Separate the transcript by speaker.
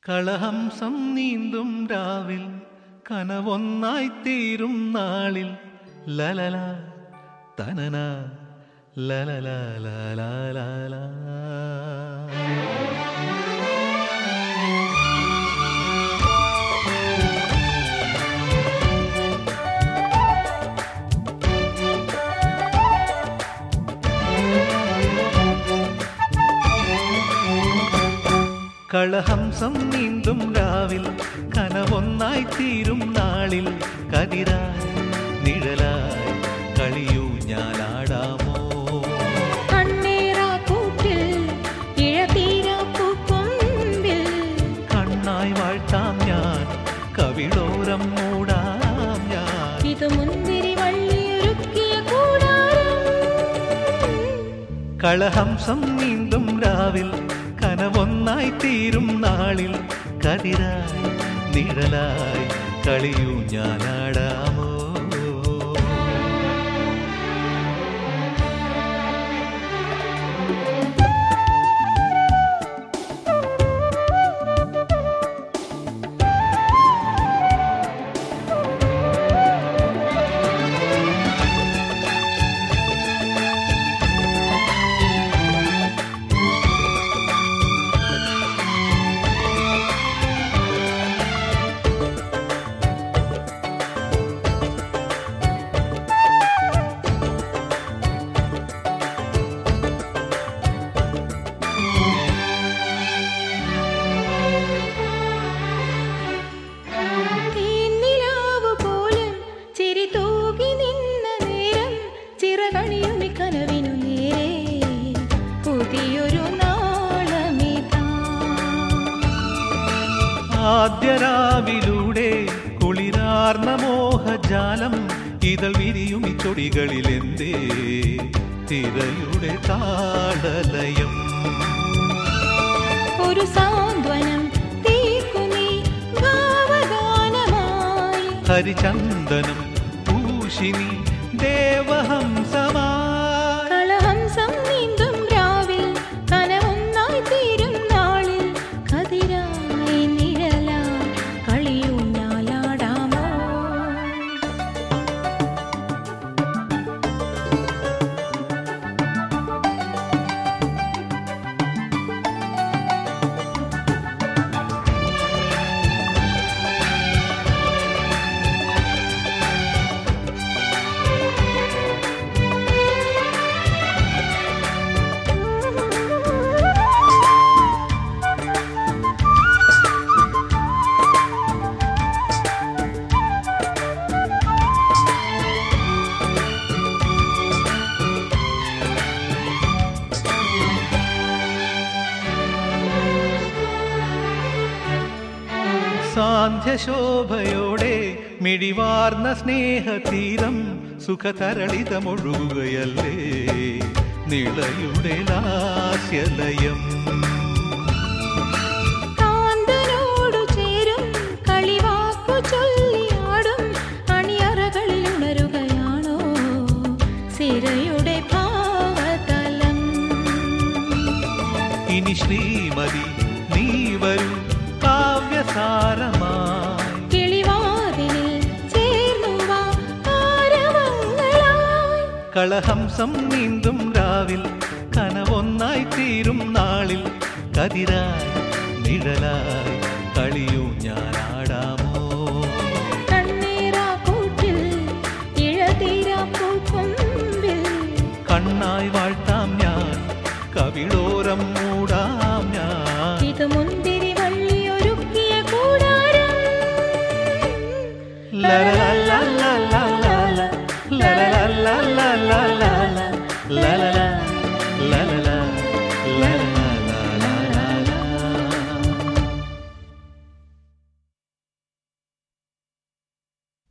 Speaker 1: കളഹംസം നീന്തും രാവിൽ കനവൊന്നായി തീരും നാളിൽ ലലല തനന ലലല ലലല കളഹംസം നീന്തും രാവിൽ കനവൊന്നായി തീരും നാളിൽ കതിരായി നിഴലായി കളിയൂ ഞാനാടാമോ
Speaker 2: കണ്ണേറാക്കൂട്ടിൽ ഇഴതീരാപ്പൂക്കൊമ്പിൽ
Speaker 1: കണ്ണായി വാഴ്ത്താം ഞാൻ കവിളോരം മൂടാം ഞാൻ
Speaker 2: ഇത് മുന്തിരി വള്ളിയൊരുക്കിയ കൂടാരം
Speaker 1: കളഹംസം നീന്തും രാവിൽ കനവൊന്നായി തീരും നാളിൽ കതിരായി നിഴലായി കളിയൂ ഞാനാടാമോ
Speaker 2: തേന്നിലാവ് പോലും ചിരി തൂകി നിന്ന നേരം ചിറകണിയുമി കനവിനു നേരെ പുതിയൊരു നാളമിതാ
Speaker 1: ആദ്യ രാവിലൂടെ കുളിരാർന്ന മോഹജാലം ഇതൾ വിരിയും ഈ ചൊടികളിലെന്തേ തിരയുടെ താളലയം
Speaker 2: ഒരു സാന്ത്വനം തീർക്കുമീ ഭാവഗാനമായി
Speaker 1: ഹരിചന്ദനം പൂശിനി ദേവഹംസമായി
Speaker 2: കളഹംസം നീന്തും രാവിൽ കനവൊന്നായി തീരും നാളിൽ കതിരായി നിഴലായി കളിയൂഞ്ഞാലാടാമോ
Speaker 1: സാന്ധ്യശോഭയോടെ മിഴിവാർന്ന സ്നേഹതീരം സുഖതരളിതമൊഴുകുകയല്ലേ നിളയുടെ ലാസ്യലയം
Speaker 2: കാന്തനോടു ചേരും കളിവാക്കു ചൊല്ലിയാടും അണിയറകളിൽ ഉണരുകയാണോ സിരയുടെ ഭാവതലം
Speaker 1: ഇനി ശ്രീമതി നീ വരൂ കാവ്യസാരമായി
Speaker 2: കിളിവാതിലിൽ ചേർന്നു വാ ആരവങ്ങളായി
Speaker 1: കളഹംസം നീന്തും രാവിൽ കനവൊന്നായി തീരും നാളിൽ കതിരായി നിഴലായി കളിയൂ ഞാനാടാമോ
Speaker 2: കണ്ണീറാക്കൂട്ടിൽ ഇഴതീരാപ്പൂക്കൊമ്പിൽ
Speaker 1: കണ്ണായി വാഴ്ത്താം ഞാൻ കവിളോരം മൂടാം ഞാൻ
Speaker 2: ഇത് മുന്തിരി വള്ളിയൊരുക്കിയ കൂടാരം
Speaker 1: ലലലലലലല, ലലലലലലല, ലലല